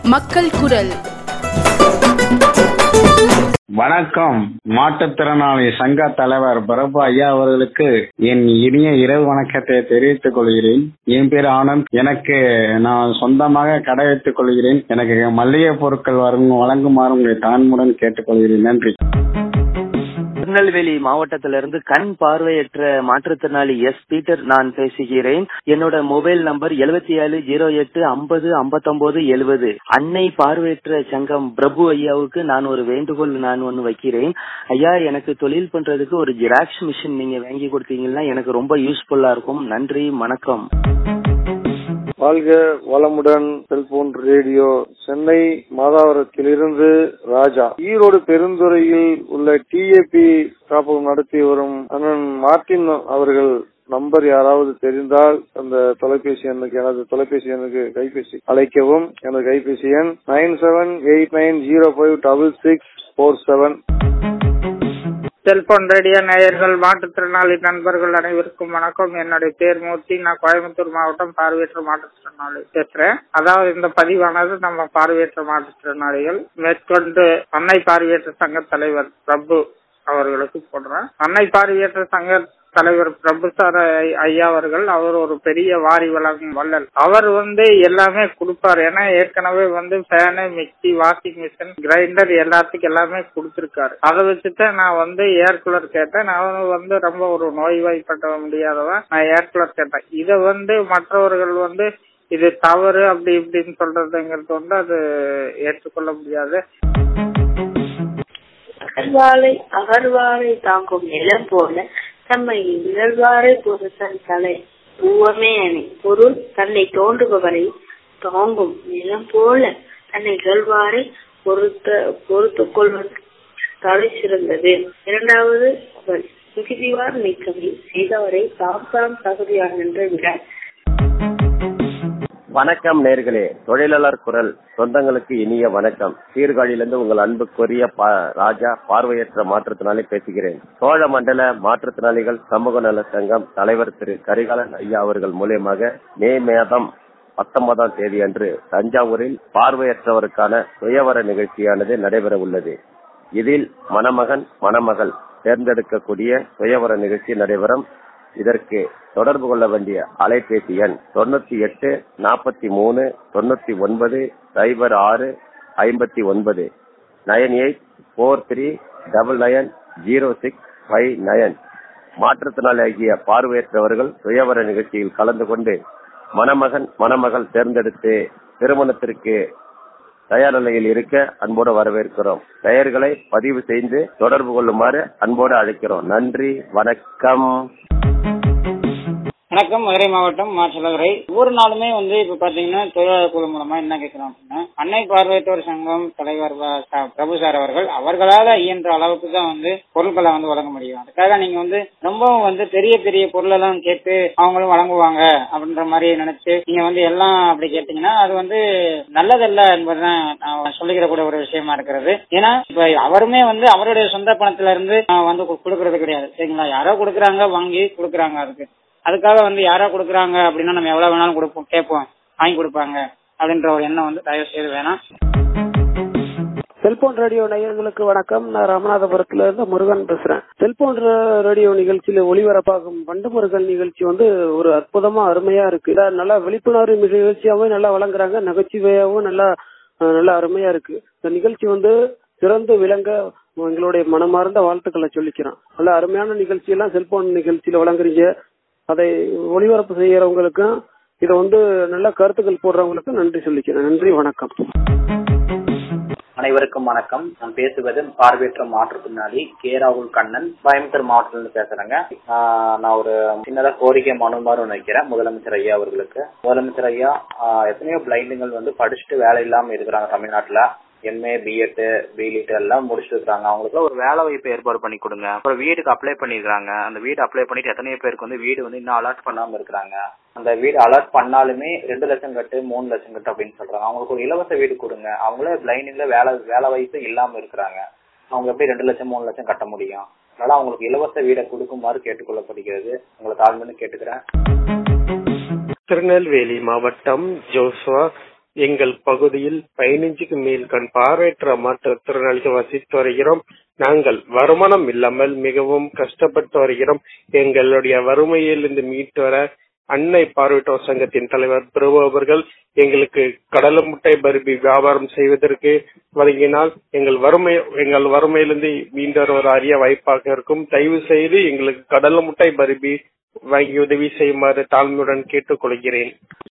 மக்கள் குரல் வணக்கம் மாற்றுத்திறனாளி சங்க தலைவர் பிரபு ஐயா அவர்களுக்கு என் இனிய இரவு வணக்கத்தை தெரிவித்துக் கொள்கிறேன் என் பேர் ஆனந்த் எனக்கு நான் சொந்தமாக கடை வைத்துக் கொள்கிறேன் எனக்கு மல்லிகை பொருட்கள் வரும் வழங்குமாறு உங்களை தான்முடன் கேட்டுக்கொள்கிறேன் நன்றி திருநெல்வேலி மாவட்டத்திலிருந்து கண் பார்வையற்ற மாற்றுத்திறனாளி எஸ் பீட்டர் நான் பேசுகிறேன் என்னோட மொபைல் நம்பர் எழுபத்தி ஏழு ஜீரோ எட்டு ஐம்பது ஐம்பத்தொன்பது எழுபது அன்னை பார்வையற்ற சங்கம் பிரபு ஐயாவுக்கு நான் ஒரு வேண்டுகோள் நான் ஒன்னு வைக்கிறேன் ஐயா எனக்கு தொழில் பண்றதுக்கு ஒரு ஜெராக்ஸ் மிஷின் நீங்க வாங்கி கொடுத்தீங்கன்னா எனக்கு ரொம்ப யூஸ்ஃபுல்லா இருக்கும் நன்றி வணக்கம் வாழ்க வளமுடன் செல்போன் ரேடியோ சென்னை மாதாவரத்திலிருந்து ராஜா ஈரோடு பெருந்துறையில் உள்ள டிஏபி காப்பகம் நடத்தி வரும் அண்ணன் மார்டின் அவர்கள் நம்பர் யாராவது தெரிந்தால் அந்த தொலைபேசி எண்ணுக்கு எனது தொலைபேசி எண்ணுக்கு கைபேசி அழைக்கவும் எனது கைபேசி எண் nine seven eight nine zero five double six four seven cellphone radio நேயர்கள் மாற்றுத்திறனாளி நண்பர்கள் அனைவருக்கும் வணக்கம் என்னுடைய பேர் மூர்த்தி நான் கோயம்புத்தூர் மாவட்டம் பார்வையற்ற மாற்றுத்திறனாளி பேசுறேன் அதாவது இந்த பதிவானது நம்ம பார்வையற்ற மாற்றுத்திறனாளிகள் மேற்கொண்டு அன்னை பார்வையற்ற சங்க தலைவர் பிரபு அவர்களுக்கு போடுறேன் அன்னை பார்வையற்ற சங்க தலைவர் பிரபு சார் ஐயா அவர்கள் அவர் ஒரு பெரிய வாரி வழங்கும் வள்ளல் அவர் வந்து எல்லாமே கொடுப்பாரு ஏன்னா ஏற்கனவே வந்து fan mixie washing machine grinder எல்லாத்துக்கும் எல்லாமே கொடுத்திருக்காரு அதை வச்சுட்டு நான் வந்து ஏர் கூலர் கேட்டேன் நான் வந்து ரொம்ப ஒரு நோய்வாய்ப்பட்ட முடியாதவன் நான் ஏர் கூலர் கேட்டேன் இதை வந்து மற்றவர்கள் வந்து இது தவறு அப்படி இப்படின்னு சொல்றதுங்கிறது வந்து அது ஏற்றுக்கொள்ள முடியாது அகர்வாளை அகர்வாளை தாங்கும் நிலம் போல தம்மை நிகழ்வாரை பொருத்தன் தலை பூவமே அணி பொருள் தன்னை தோன்றுபவரை தாங்கும் நிலம் போல தன்னை நிகழ்வாரை பொருத்த பொறுத்துக் கொள்வது தலை சிறந்தது இரண்டாவது மிகுதிவார் நீக்கமே செய்தவரை தாம் தாம் தகுதியார் என்று விட வணக்கம் நேர்களே தொழிலாளர் குரல் சொந்தங்களுக்கு இனிய வணக்கம் சீர்காழியிலிருந்து உங்கள் அன்புக்குரிய ராஜா பார்வையற்ற மாற்றுத்திறனாளி பேசுகிறேன் சோழ மண்டல மாற்றுத்திறனாளிகள் சமூக நல சங்கம் தலைவர் திரு கரிகாலன் ஐயா அவர்கள் மூலியமாக மே மாதம் பத்தொன்பதாம் தேதி அன்று தஞ்சாவூரில் பார்வையற்றவருக்கான சுயவர நிகழ்ச்சியானது நடைபெற உள்ளது இதில் மணமகன் மணமகள் தேர்ந்தெடுக்கக்கூடிய சுயவர நிகழ்ச்சி நடைபெறும் இதற்கு தொடர்பு கொள்ள வேண்டிய அலைபேசி எண் தொண்ணூத்தி எட்டு நாற்பத்தி மூணு தொண்ணூத்தி ஒன்பது சைபர் ஆறு ஐம்பத்தி ஒன்பது nine eight four three double nine zero six five nine மாற்றுத்திறனாளி ஆகிய பார்வையற்றவர்கள் சுயவர நிகழ்ச்சியில் கலந்து கொண்டு மணமகன் மணமகள் தேர்ந்தெடுத்து திருமணத்திற்கு தயார் நிலையில் இருக்க அன்போடு வரவேற்கிறோம் பெயர்களை பதிவு செய்து தொடர்பு கொள்ளுமாறு அன்போடு அழைக்கிறோம் நன்றி வணக்கம் வணக்கம் மதுரை மாவட்டம் மாச்சலவரை ஒவ்வொரு நாளுமே வந்து இப்ப பாத்தீங்கன்னா தொழிலாளர் குழு மூலமா என்ன கேட்கிறோம் அப்படின்னா அன்னை பார்வையற்றோர் சங்கம் தலைவர் பிரபு சார் அவர்கள் அவர்களால இயன்ற அளவுக்கு தான் வந்து பொருட்களை வந்து வழங்க முடியும் அதுக்காக நீங்க வந்து ரொம்பவும் வந்து பெரிய பெரிய பொருளெல்லாம் கேட்டு அவங்களும் வழங்குவாங்க அப்படின்ற மாதிரி நினைச்சு நீங்க வந்து எல்லாம் அப்படி கேட்டீங்கன்னா அது வந்து நல்லதல்ல என்பதுதான் நான் சொல்லிக்கிற கூட ஒரு விஷயமா இருக்கிறது ஏன்னா இப்ப அவருமே வந்து அவருடைய சொந்த பணத்துல இருந்து வந்து கொடுக்கறது கிடையாது சரிங்களா யாரோ கொடுக்குறாங்க வாங்கி கொடுக்குறாங்க அதுக்கு அதுக்காக வந்து யாரோ கொடுக்குறாங்க அப்படின்னா நம்ம எவ்வளவு வேணாலும் கொடுப்போம் கேட்போம் வாங்கி கொடுப்பாங்க அப்படின்ற ஒரு எண்ணம் வந்து தயவு செய்து வேணாம் செல்போன் ரேடியோ நேயர்களுக்கு வணக்கம் நான் ராமநாதபுரத்துல இருந்து முருகன் பேசுறேன் செல்போன் ரேடியோ நிகழ்ச்சியில ஒளிபரப்பாகும் பண்டு முருகன் நிகழ்ச்சி வந்து ஒரு அற்புதமா அருமையா இருக்கு நல்லா விழிப்புணர்வு நிகழ்ச்சியாவும் நல்லா வழங்குறாங்க நகைச்சுவையாவும் நல்லா நல்லா அருமையா இருக்கு இந்த நிகழ்ச்சி வந்து சிறந்து விளங்க எங்களுடைய மனமார்ந்த வாழ்த்துக்களை சொல்லிக்கிறோம் நல்ல அருமையான நிகழ்ச்சி எல்லாம் செல்போன் நிகழ்ச்சியில வழங்குறீங்க அதை ஒளிபரப்பு செய்யறவங்களுக்கும் இதை வந்து நல்ல கருத்துக்கள் போடுறவங்களுக்கும் நன்றி சொல்லிக்கிறேன் நன்றி வணக்கம் அனைவருக்கும் வணக்கம் நான் பேசுவது பார்வையற்ற மாற்றுத்திறனாளி கே ராகுல் கண்ணன் கோயம்புத்தூர் மாவட்டத்திலிருந்து பேசுறேங்க நான் ஒரு சின்னதா கோரிக்கை மனு மாதிரி ஒன்று வைக்கிறேன் முதலமைச்சர் ஐயா அவர்களுக்கு முதலமைச்சர் ஐயா எத்தனையோ பிளைண்டுகள் வந்து படிச்சுட்டு வேலை இல்லாம இருக்கிறாங்க தமிழ்நாட்டுல எம்ஏ பிஎட் பிலிட் எல்லாம் முடிச்சுட்டு இருக்காங்க அவங்களுக்கு ஒரு வேலை வாய்ப்பு ஏற்பாடு பண்ணி கொடுங்க அப்புறம் வீடுக்கு அப்ளை பண்ணிருக்காங்க அந்த வீடு அப்ளை பண்ணிட்டு எத்தனையோ பேருக்கு வந்து வீடு வந்து இன்னும் அலாட் பண்ணாம இருக்கிறாங்க அந்த வீடு அலாட் பண்ணாலுமே ரெண்டு லட்சம் கட்டு மூணு லட்சம் கட்டு அப்படின்னு சொல்றாங்க அவங்களுக்கு ஒரு இலவச வீடு கொடுங்க அவங்களே பிளைனிங்ல வேலை வேலை வாய்ப்பு இல்லாம இருக்கிறாங்க அவங்க எப்படி ரெண்டு லட்சம் மூணு லட்சம் கட்ட முடியும் அதனால அவங்களுக்கு இலவச வீடை கொடுக்குமாறு கேட்டுக்கொள்ளப்படுகிறது உங்களை தாழ்மைன்னு கேட்டுக்கிறேன் திருநெல்வேலி மாவட்டம் ஜோஸ்வா எங்கள் பகுதியில் பதினைஞ்சுக்கு மேல் கண் பார்வையற்ற மாற்றுத்திறனாளிகள் வசித்து வருகிறோம் நாங்கள் வருமானம் இல்லாமல் மிகவும் கஷ்டப்பட்டு வருகிறோம் எங்களுடைய வறுமையிலிருந்து மீட்டு வர அன்னை பார்வையற்றோர் சங்கத்தின் தலைவர் பிரபு அவர்கள் எங்களுக்கு கடலை முட்டை பருப்பி வியாபாரம் செய்வதற்கு வழங்கினால் எங்கள் வறுமை எங்கள் வறுமையிலிருந்து மீண்டு வர ஒரு அரிய வாய்ப்பாக இருக்கும் தயவு செய்து எங்களுக்கு கடலை முட்டை பருப்பி வாங்கி உதவி செய்யுமாறு தாழ்மையுடன் கேட்டுக்கொள்கிறேன்